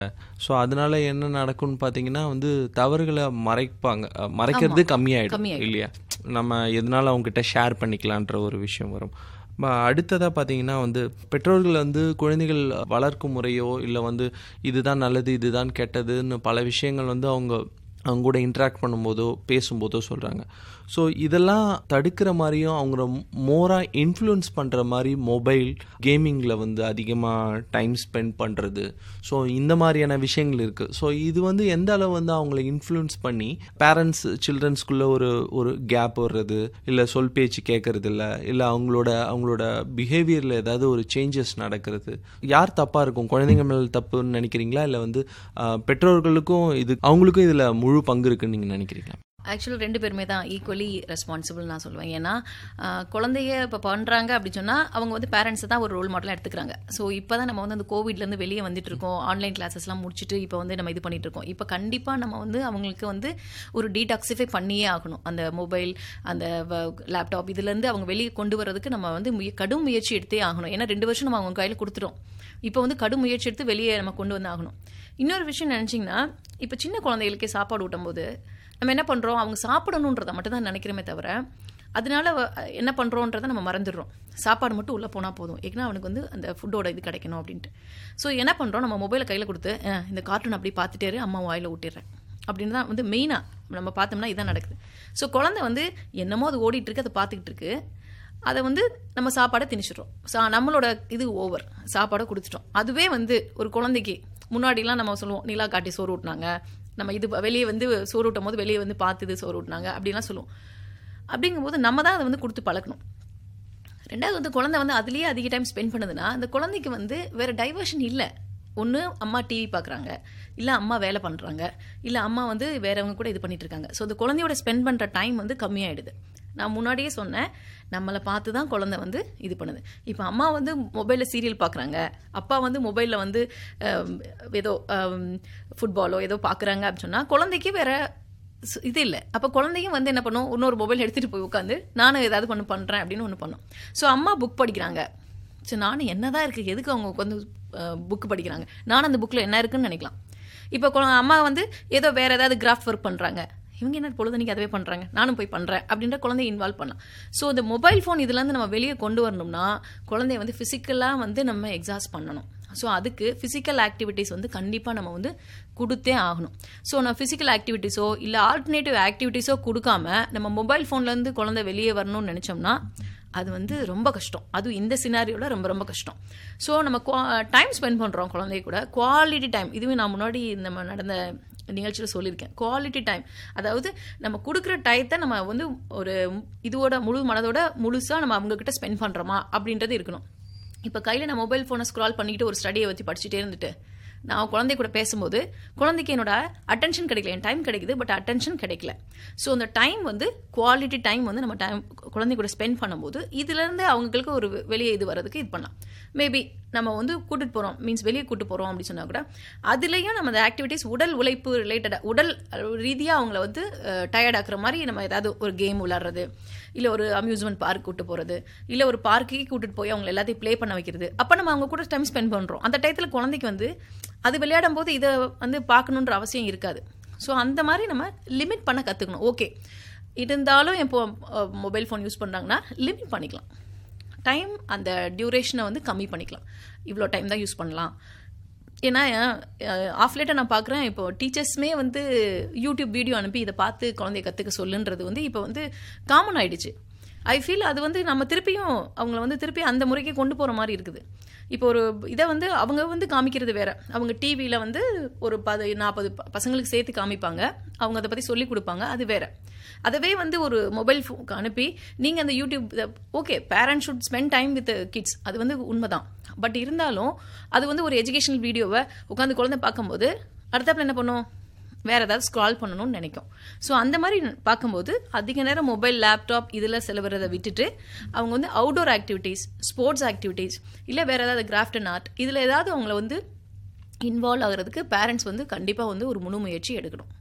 So அதனால என்ன நடக்கும்னு பார்த்தீங்கன்னா வந்து தவறுகளை மறைப்பாங்க அஹ் மறைக்கிறது கம்மியாயிடும் கம்மியாயிடும். இல்லையா நம்ம எதனால அவங்ககிட்ட ஷேர் பண்ணிக்கலான்ற ஒரு விஷயம் வரும் ம- அடுத்ததா பார்த்தீங்கன்னா வந்து பெற்றோர்கள் வந்து குழந்தைகள் வளர்க்கும் முறையோ இல்லை வந்து இதுதான் நல்லது இதுதான் கெட்டதுன்னு பல விஷயங்கள் வந்து அவங்க அவங்க கூட இன்ட்ராக்ட் பண்ணும்போதோ பேசும்போதோ சொல்கிறாங்க ஸோ இதெல்லாம் தடுக்கிற மாதிரியும் அவங்கள மோராக இன்ஃப்ளூயன்ஸ் பண்ணுற மாதிரி மொபைல் கேமிங்கில் வந்து அதிகமாக டைம் ஸ்பெண்ட் பண்ணுறது ஸோ இந்த மாதிரியான விஷயங்கள் இருக்குது ஸோ இது வந்து எந்த அளவு வந்து அவங்கள இன்ஃப்ளூயன்ஸ் பண்ணி பேரண்ட்ஸ் சில்ட்ரன்ஸ்குள்ளே ஒரு ஒரு கேப் வர்றது இல்லை சொல் பேச்சு கேட்கறது இல்லை இல்லை அவங்களோட அவங்களோட பிஹேவியரில் ஏதாவது ஒரு சேஞ்சஸ் நடக்கிறது யார் தப்பாக இருக்கும் குழந்தைங்க மேல் தப்புன்னு நினைக்கிறீங்களா இல்லை வந்து ஆஹ், பெற்றோர்களுக்கும் இது அவங்களுக்கும் இதில் முழு பங்கு இருக்குன்னு நீங்கள் நினைக்கிறீங்களா ஆக்சுவலாக ரெண்டு பேருமே தான் ஈக்குவலி ரெஸ்பான்சிபிள் நான் சொல்லுவேன் ஏன்னா ஆஹ், குழந்தைய இப்போ பண்ணுறாங்க அப்படி சொன்னால் அவங்க வந்து பேரண்ட்ஸை தான் ஒரு ரோல் மாடலாக எடுத்துக்கிறாங்க ஸோ இப்போ தான் நம்ம வந்து அந்த கோவிட்லேருந்து வெளியே வந்துட்டு இருக்கோம் ஆன்லைன் கிளாஸஸ்லாம் முடிச்சுட்டு இப்போ வந்து நம்ம இது பண்ணிட்டு இருக்கோம் இப்போ கண்டிப்பாக நம்ம வந்து அவங்களுக்கு வந்து ஒரு டீடாக்சிஃபை பண்ணியே ஆகணும் அந்த மொபைல் அந்த லேப்டாப் இதுலேருந்து அவங்க வெளியே கொண்டு வரதுக்கு நம்ம வந்து முய கடும் முயற்சி எடுத்தே ஆகணும் ஏன்னா ரெண்டு வருஷம் நம்ம அவங்க கையில் கொடுத்துட்டோம் இப்போ வந்து கடும் முயற்சி எடுத்து வெளியே நம்ம கொண்டு வந்து ஆகணும் இன்னொரு விஷயம் நினச்சிங்கன்னா இப்போ சின்ன குழந்தைகளுக்கே சாப்பாடு ஊட்டும் போது நம்ம என்ன பண்ணுறோம் அவங்க சாப்பிடணுன்றதை மட்டும் தான் நினைக்கிறோமே தவிர அதனால வ- என்ன பண்ணுறோன்றதை நம்ம மறந்துடுறோம் சாப்பாடு மட்டும் உள்ளே போனால் போதும் ஏன்னா அவனுக்கு வந்து அந்த ஃபுட்டோட இது கிடைக்கணும் அப்படின்ட்டு ஸோ என்ன பண்ணுறோம் நம்ம மொபைலை கையில் கொடுத்து "அஹ், இந்த கார்ட்டூன் அப்படி பார்த்துட்டே இரு, அம்மா வாயில் ஊட்டிடுறேன் அப்படின்னு தான் வந்து மெயினாக நம்ம பார்த்தோம்னா இதான் நடக்குது ஸோ குழந்தை வந்து என்னமோ அது ஓடிட்டு இருக்கு அதை பார்த்துக்கிட்டு இருக்கு அதை வந்து நம்ம சாப்பாடை திணிச்சிடுறோம் சா நம்மளோட இது ஓவர் சாப்பாடை கொடுத்துட்டோம் அதுவே வந்து ஒரு குழந்தைக்கு முன்னாடிலாம் நம்ம சொல்லுவோம் நிலா காட்டி சோறு ஊட்டினாங்க நம்ம இது வெளியே வந்து சோறு ஊட்டும் போது வெளியே வந்து பார்த்து இது சோறு ஊட்டினாங்க அப்படிலாம் சொல்லுவோம் அப்படிங்கும்போது நம்ம தான் அதை வந்து கொடுத்து பழக்கணும் ரெண்டாவது வந்து குழந்தை வந்து அதுலேயே அதிக டைம் ஸ்பெண்ட் பண்ணுதுன்னா அந்த குழந்தைக்கு வந்து வேற டைவர்ஷன் இல்லை ஒன்று அம்மா டிவி பார்க்குறாங்க இல்லை அம்மா வேலை பண்ணுறாங்க இல்லை அம்மா வந்து வேறவங்க கூட இது பண்ணிட்டு இருக்காங்க ஸோ அந்த குழந்தையோட ஸ்பெண்ட் பண்ணுற டைம் வந்து கம்மியாயிடுது நான் முன்னாடியே சொன்னேன் நம்மளை பார்த்து தான் குழந்தை வந்து இது பண்ணுது இப்போ அம்மா வந்து மொபைலில் சீரியல் பார்க்குறாங்க அப்பா வந்து மொபைலில் வந்து அஹ், ஏதோ ஃபுட்பாலோ ஏதோ பார்க்குறாங்க அப்படின்னு சொன்னால் குழந்தைக்கு வேற சு- இது இல்லை அப்போ குழந்தையும் வந்து என்ன பண்ணும் இன்னொரு மொபைல் எடுத்துகிட்டு போய் உட்காந்து நானும் ஏதாவது பண்ணு பண்ணுறேன் அப்படின்னு ஒன்று பண்ணும் ஸோ அம்மா புக் படிக்கிறாங்க ஸோ நானும் என்னதான் இருக்குது எதுக்கு அவங்க உட்காந்து புக் படிக்கிறாங்க நானும் அந்த புக்கில் என்ன இருக்குன்னு நினைக்கலாம் இப்போ குழ- அம்மா வந்து ஏதோ வேற ஏதாவது கிராஃப்ட் ஒர்க் பண்ணுறாங்க இவங்க என்ன பொழுதுனைக்கு அதுவே பண்ணுறாங்க நானும் போய் பண்ணுறேன் அப்படின்ற குழந்தைய இன்வால்வ் பண்ணலாம் ஸோ இந்த மொபைல் ஃபோன் இதுலேருந்து நம்ம வெளியே கொண்டு வரணும்னா குழந்தைய வந்து ஃபிசிக்கலாக வந்து நம்ம எக்ஸாஸ்ட் பண்ணணும் ஸோ அதுக்கு ஃபிசிக்கல் ஆக்டிவிட்டீஸ் வந்து கண்டிப்பாக நம்ம வந்து கொடுத்தே ஆகணும் ஸோ நான் ஃபிசிக்கல் ஆக்டிவிட்டீஸோ இல்லை ஆல்டர்னேட்டிவ் ஆக்டிவிட்டீஸோ கொடுக்காம நம்ம மொபைல் ஃபோன்லேருந்து குழந்தை வெளியே வரணும்னு நினச்சோம்னா அது வந்து ரொம்ப கஷ்டம் அதுவும் இந்த சினாரியோவில் ரொம்ப ரொம்ப கஷ்டம் ஸோ நம்ம டைம் ஸ்பெண்ட் பண்ணுறோம் குழந்தை கூட குவாலிட்டி டைம் இதுவே நான் முன்னாடி நம்ம நடந்த நிகழ்ச்சியில் சொல்லியிருக்கேன் குவாலிட்டி டைம் அதாவது நம்ம கொடுக்குற டயத்தை நம்ம வந்து ஒரு இதுவோட முழு மனதோட முழுசாக நம்ம அவங்கக்கிட்ட ஸ்பெண்ட் பண்ணுறோமா அப்படின்றது இருக்கணும் இப்போ கையில் நான் மொபைல் ஃபோனை ஸ்க்ரால் பண்ணிக்கிட்டு ஒரு ஸ்டடியை பற்றி படிச்சுட்டே இருந்துட்டு நான் குழந்தை கூட பேசும்போது குழந்தைக்கு என்னோட அட்டென்ஷன் கிடைக்கல என் டைம் கிடைக்குது பட் அட்டென்ஷன் கிடைக்கல ஸோ அந்த டைம் வந்து குவாலிட்டி டைம் வந்து நம்ம டைம் குழந்தை கூட ஸ்பெண்ட் பண்ணும்போது இதுலேருந்து அவங்களுக்கு ஒரு வெ- வெளியே இது வர்றதுக்கு இது பண்ணலாம் மேபி நம்ம வந்து கூட்டிட்டு போகிறோம் மீன்ஸ் வெளியே கூட்டு போகிறோம் அப்படின்னு சொன்னா கூட அதுலேயும் நம்ம அந்த ஆக்டிவிட்டீஸ் உடல் உழைப்பு ரிலேட்டடாக உடல் ரீதியாக அவங்கள வந்து டயர்ட் ஆக்குற மாதிரி நம்ம ஏதாவது ஒரு கேம் விளாட்றது இல்லை ஒரு அம்யூஸ்மெண்ட் பார்க் கூட்டு போகிறது இல்லை ஒரு பார்க்குக்கு கூட்டிட்டு போய் அவங்க எல்லாத்தையும் ப்ளே பண்ண வைக்கிறது அப்போ நம்ம அவங்க கூட டைம் ஸ்பெண்ட் பண்ணுறோம் அந்த டயத்தில் குழந்தைக்கு வந்து அது விளையாடும் போது இதை வந்து பார்க்கணுன்ற அவசியம் இருக்காது ஸோ அந்த மாதிரி நம்ம லிமிட் பண்ண கற்றுக்கணும் ஓகே இருந்தாலும் இப்போ மொபைல் ஃபோன் யூஸ் பண்ணுறாங்கன்னா லிமிட் பண்ணிக்கலாம் டைம் அந்த டியூரேஷனை வந்து கம்மி பண்ணிக்கலாம் இவ்வளோ டைம் தான் யூஸ் பண்ணலாம் ஏன்னா ஆஃப் லேட்டாக நான் பார்க்குறேன் இப்போ டீச்சர்ஸ்மே வந்து யூடியூப் வீடியோ அனுப்பி இதை பார்த்து குழந்தைய கற்றுக்க சொல்லுன்றது வந்து இப்போ வந்து காமன் ஆயிடுச்சு ஐ ஃபீல் அது வந்து நம்ம திருப்பியும் அவங்கள வந்து திருப்பி அந்த முறைக்கு கொண்டு போகிற மாதிரி இருக்குது இப்போ ஒரு இதை வந்து அவங்க வந்து காமிக்கிறது வேற அவங்க டிவியில் வந்து ஒரு பது நாற்பது ப- பசங்களுக்கு சேர்த்து காமிப்பாங்க அவங்க அதை பற்றி சொல்லி கொடுப்பாங்க அது வேற அதவே வந்து ஒரு மொபைல் ஃபோனுக்கு அனுப்பி நீங்கள் அந்த YouTube okay parents should spend time with kids அது வந்து உண்மைதான் பட் இருந்தாலும் அது வந்து ஒரு எஜுகேஷனல் வீடியோவை உட்காந்து குழந்தை பார்க்கும்போது அடுத்தாப்புல என்ன பண்ணும் வேற ஏதாவது ஸ்க்ரால் பண்ணணும்னு நினைக்கும் ஸோ அந்த மாதிரி பார்க்கும்போது அதிக நேரம் மொபைல் லேப்டாப் இதில் செலவிறதை விட்டுட்டு அவங்க வந்து அவுடோர் ஆக்டிவிட்டீஸ் ஸ்போர்ட்ஸ் ஆக்டிவிட்டீஸ் இல்லை வேற ஏதாவது கிராஃப்ட் அண்ட் ஆர்ட் இதில் ஏதாவது அவங்கள வந்து இன்வால்வ் ஆகுறதுக்கு பேரண்ட்ஸ் வந்து கண்டிப்பாக வந்து ஒரு முழு முயற்சி எடுக்கணும்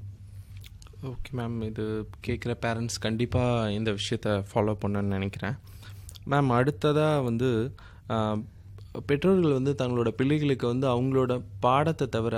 ஓகே மேம் இது கேட்குற பேரண்ட்ஸ் கண்டிப்பாக இந்த விஷயத்த ஃபாலோ பண்ணணும்னு நினைக்கிறேன் மேம் அடுத்ததாக வந்து ஆஹ், பெற்றோர்கள் வந்து தங்களோட பிள்ளைகளுக்கு வந்து அவங்களோட பாடத்தை தவிர